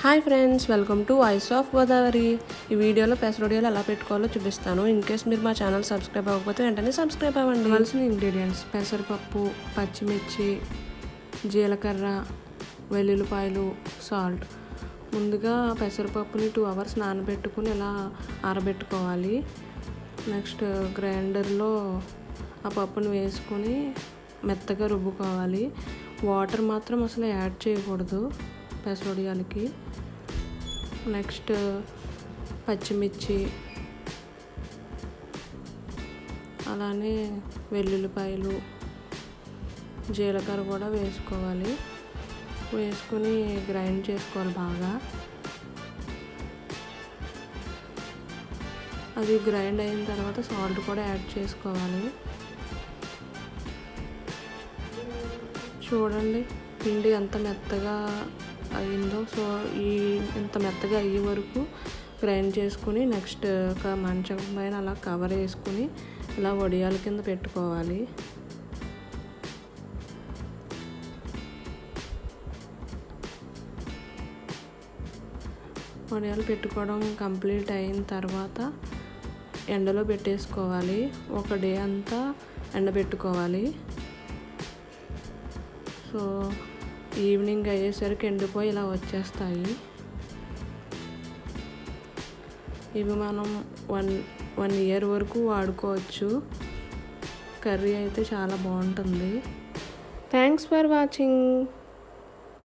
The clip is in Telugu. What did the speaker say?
hi friends welcome to voice of Godavari ఈ వీడియోలో పెసరొడియాలు ఎలా పెట్టుకోవాలో చూపిస్తాను ఇన్ కేస్ మీరు మా ఛానల్ సబ్స్క్రైబ్ అవ్వకపోతే వెంటనే సబ్స్క్రైబ్ అవ్వండి కావాల్సిన ఇంగ్రీడియంట్స్ పెసరపప్పు పచ్చిమిర్చి జీలకర్ర వెల్లుల్లిపాయలు సాల్ట్ ముందుగా పెసరపప్పుని టూ అవర్స్ నానబెట్టుకుని ఇలా ఆరబెట్టుకోవాలి నెక్స్ట్ గ్రైండర్లో ఆ పప్పుని వేసుకొని మెత్తగా రుబ్బుకోవాలి వాటర్ మాత్రం అసలు యాడ్ చేయకూడదు పెసరొడియాలకి నెక్స్ట్ పచ్చిమిర్చి అలానే వెల్లుల్లిపాయలు జీలకర్ర కూడా వేసుకోవాలి వేసుకొని గ్రైండ్ చేసుకోవాలి బాగా అది గ్రైండ్ అయిన తర్వాత సాల్ట్ కూడా యాడ్ చేసుకోవాలి చూడండి పిండి ఎంత మెత్తగా అయిందో సో ఈ ఇంత మెత్తగా అయ్యే వరకు గ్రైండ్ చేసుకుని నెక్స్ట్ ఒక మంచం పైన అలా కవర్ వేసుకుని ఇలా వడియాల కింద పెట్టుకోవాలి వడియాలు పెట్టుకోవడం కంప్లీట్ అయిన తర్వాత ఎండలో పెట్టేసుకోవాలి ఒక డే అంతా ఎండబెట్టుకోవాలి సో ఈవినింగ్ అయ్యేసరికి ఎండిపోయి ఇలా వచ్చేస్తాయి ఇవి మనం వన్ వన్ ఇయర్ వరకు వాడుకోవచ్చు కర్రీ అయితే చాలా బాగుంటుంది థ్యాంక్స్ ఫర్ వాచింగ్